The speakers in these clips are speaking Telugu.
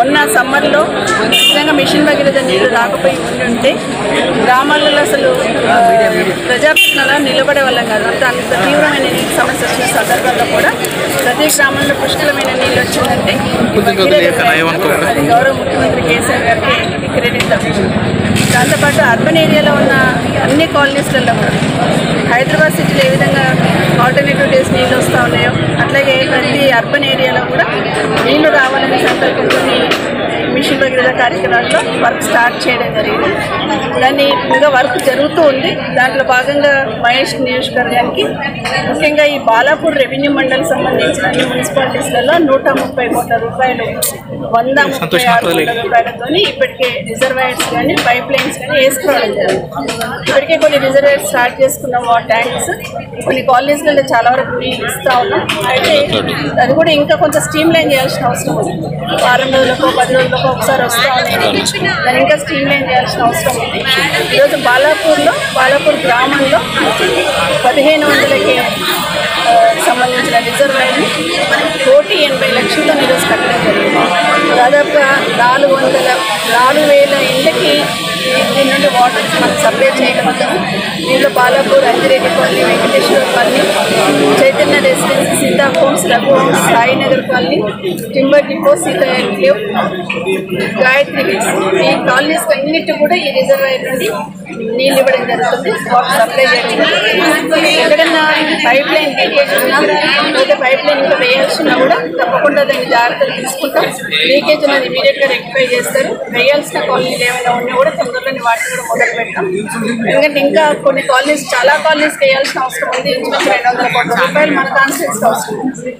మొన్న సమ్మర్లో నిజంగా మిషన్ భగీరథ నీళ్లు రాకపోయి ఉండి ఉంటే గ్రామాలలో అసలు ఆ, ప్రజాప్రతినిధుల నిలబడే వాళ్ళం కాదు అంత అంత తీవ్రమైన నీటి సమస్య వచ్చిన సందర్భంలో కూడా ప్రతి గ్రామంలో పుష్కలమైన నీళ్ళు వచ్చిందంటే ఈ భగీరథ అది గౌరవ ముఖ్యమంత్రి కేసీఆర్ గారికి క్రెడిట్ దక్కుతుంది దాంతోపాటు అర్బన్ ఏరియాలో ఉన్న అన్ని కాలనీస్లలో కూడా హైదరాబాద్ సిటీలో ఏ విధంగా ఆల్టర్నేటివ్ డేస్ నీళ్ళు వస్తూ ఉన్నాయో అట్లాగే ప్రతి అర్బన్ ఏరియాలో కూడా నీళ్లు రావాలనే సంకల్పంతో మిషన్ భగీరథ కార్యక్రమాల్లో వర్క్ స్టార్ట్ చేయడం జరిగింది దాన్ని ఇంకా వర్క్ జరుగుతూ ఉంది దాంట్లో భాగంగా మహేష్ నియోజకవర్గానికి ముఖ్యంగా ఈ బాలాపూర్ రెవెన్యూ మండలి సంబంధించిన అన్ని మున్సిపాలిటీస్లలో నూట ముప్పై కోట్ల రూపాయలు వంద ముప్పై ఆరు కోట్ల రూపాయలతో ఇప్పటికే రిజర్వాయర్స్ కానీ పైప్ లైన్స్ కానీ వేసుకోవడం జరిగింది ఇప్పటికే కొన్ని రిజర్వాయర్స్ స్టార్ట్ చేసుకున్నాం ఆ ట్యాంక్స్ కొన్ని కాలనీస్లలో చాలా వరకు నీళ్ళు ఇస్తా ఉన్నాం అయితే అది కూడా ఇంకా కొంత స్ట్రీమ్ లైన్ చేయాల్సిన అవసరం ఉంది వారం రోజులకో పది రోజులకో ఒకసారి వస్తా ఉన్నాయి దాన్ని ఇంకా స్ట్రీమ్ లైన్ చేయాల్సిన అవసరం ఉంది ఈరోజు బాలాపూర్లో బాలాపూర్ గ్రామంలో పదిహేను వందలకి ఆ, సంబంధించిన రిజర్వాయర్ని కోటి ఎనభై లక్షలతో ఈరోజు కట్టడం జరిగింది దాదాపుగా నాలుగు వందల నాలుగు వేల ఇళ్ళకి ఈ- దీని నుండి వాటర్ మనం సప్లై చేయగలుగుతాము దీంట్లో Balapur Anji Reddy colony Venkateswara colony Chaitanya residency Sita homes Raghu homes Sainagar colony timber depot Sita enclave Gayatri hills ఈ కాలనీస్ అన్నిటి కూడా ఈ రిజర్వాయర్ నుండి నీళ్ళు ఇవ్వడం జరుగుతుంది వాటర్ సప్లై చేయడం జరుగుతుంది ఎక్కడన్నా పైప్ లైన్ లీకేజ్ ఉన్నా లేదా పైప్ లైన్ ఇంకా వేయాల్సిన కూడా తప్పకుండా దాన్ని జాగ్రత్తలు తీసుకుంటాం లీకేజ్ ఉన్నది ఇమీడియట్గా రెక్టిఫై చేస్తారు వేయాల్సిన కాలనీలు ఏమైనా ఉన్నా కూడా తొందరలోనే వాటిని కూడా మొదలు పెడతాం ఎందుకంటే ఇంకా కొన్ని కాలనీస్ చాలా కాలనీస్కి వేయాల్సిన అవసరం ఉంది ఇంచుమించు రెండు వందల కోట్ల రూపాయలు మన కాన్స్టిట్యూన్సీకి అవసరం ఉంది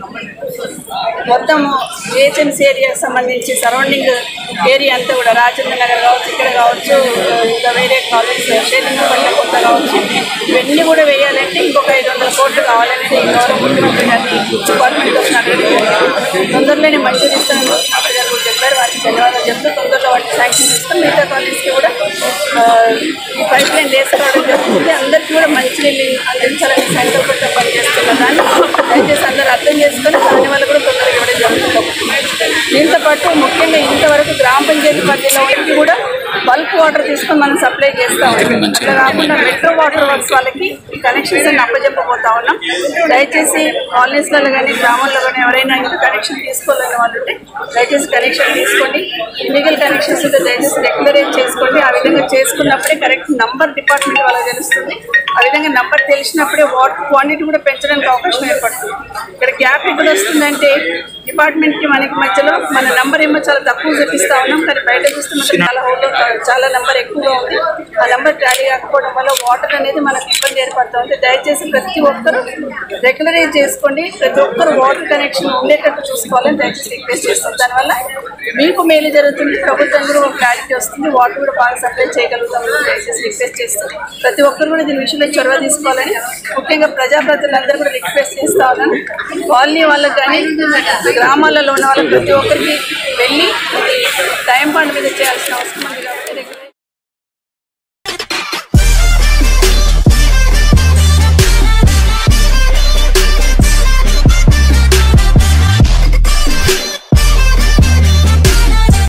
మొత్తం ఏజెన్సీ ఏరియాకి సంబంధించి సరౌండింగ్ ఏరియా అంతా కూడా రాజేంద్ర నగర్ కావచ్చు ఇక్కడ కావచ్చు ఇంకా వేరే కాలేజ్ చైతన్యపట్ల కొత్త కావచ్చు ఇవన్నీ కూడా వేయాలంటే ఇంకొక ఐదు వందల కోట్లు కావాలనేది గౌరవ ముఖ్యమంత్రి గారిని డిపార్ట్మెంట్ వచ్చిన తొందరలోనే మంజూరు ఇస్తాను ముఖ్యమంత్రి గారు కూడా చెప్పారు వారికి ధన్యవాదాలు చెప్తూ తొందరలో వాటికి శాంక్షన్ ఇస్తాం మిగతా కాలేజ్కి కూడా ఆ, ఈ పైప్ లైన్ వేసుకోవడం జరుగుతుంది అందరికీ కూడా మంచినీళ్ళు అందించాలని సంకల్పంతో పనిచేస్తున్న దాన్ని దయచేసి అందరూ అర్థం చేసుకొని దాని వల్ల కూడా తొందరగా ఇవ్వడం జరుగుతుంది దీంతో పాటు ముఖ్యంగా ఇంతవరకు గ్రామ పంచాయతీ పరిధిలో వాళ్ళకి కూడా బల్క్ వాటర్ తీసుకొని మనం సప్లై చేస్తా ఉన్నాం అట్లా కాకుండా మెట్రో వాటర్ వర్క్స్ వాళ్ళకి ఈ కనెక్షన్స్ అన్ని అప్పచెప్పబోతా ఉన్నాం దయచేసి కాలనీస్లలో కానీ గ్రామాల్లో కానీ ఎవరైనా ఇంకా కనెక్షన్ తీసుకోలేని వాళ్ళు ఉంటే దయచేసి కనెక్షన్ తీసుకోండి ఇల్లీగల్ కనెక్షన్స్ ఉంటే దయచేసి రెగ్యులరైజ్ చేసుకోండి ఆ విధంగా చేసుకున్నప్పుడే కరెక్ట్ నంబర్ డిపార్ట్మెంట్ వాళ్ళకి తెలుస్తుంది ఆ విధంగా నంబర్ తెలిసినప్పుడే వాటర్ క్వాంటిటీ కూడా పెంచడానికి అవకాశం ఏర్పడుతుంది ఇక్కడ గ్యాప్ ఎక్కడ వస్తుందంటే డిపార్ట్మెంట్ కి మనకి మధ్యలో మన నంబర్ ఏమో చాలా తక్కువ చూపిస్తా ఉన్నాం కానీ బయట చూస్తే మనకి చాలా హోల్లో చాలా నంబర్ ఎక్కువగా ఉంది ఆ నంబర్ టాలీ కాకపోవడం వల్ల వాటర్ అనేది మనకు ఇబ్బంది ఏర్పడుతుంది దయచేసి ప్రతి ఒక్కరు రెగ్యులరైజ్ చేసుకోండి ప్రతి ఒక్కరు వాటర్ కనెక్షన్ ఉండేటట్టు చూసుకోవాలని దయచేసి రిక్వెస్ట్ చేస్తాం దానివల్ల మీకు మేలు జరుగుతుంది ప్రభుత్వం కూడా ఒక క్లారిటీ వస్తుంది వాటర్ కూడా బాగా సప్లై చేయగలుగుతాం దయచేసి రిక్వెస్ట్ చేస్తాం ప్రతి ఒక్కరు కూడా దీని విషయంలో చొరవ తీసుకోవాలని ముఖ్యంగా ప్రజాప్రతినిధులందరూ కూడా రిక్వెస్ట్ చేస్తా ఉన్నాను కాలనీ వాళ్ళకి కానీ గ్రామాలలో ఉన్న వాళ్ళకి ప్రతి ఒక్కరికి వెళ్ళి టైం పాయింట్ మీద చేయాల్సిన అవసరం ఉంది కాబట్టి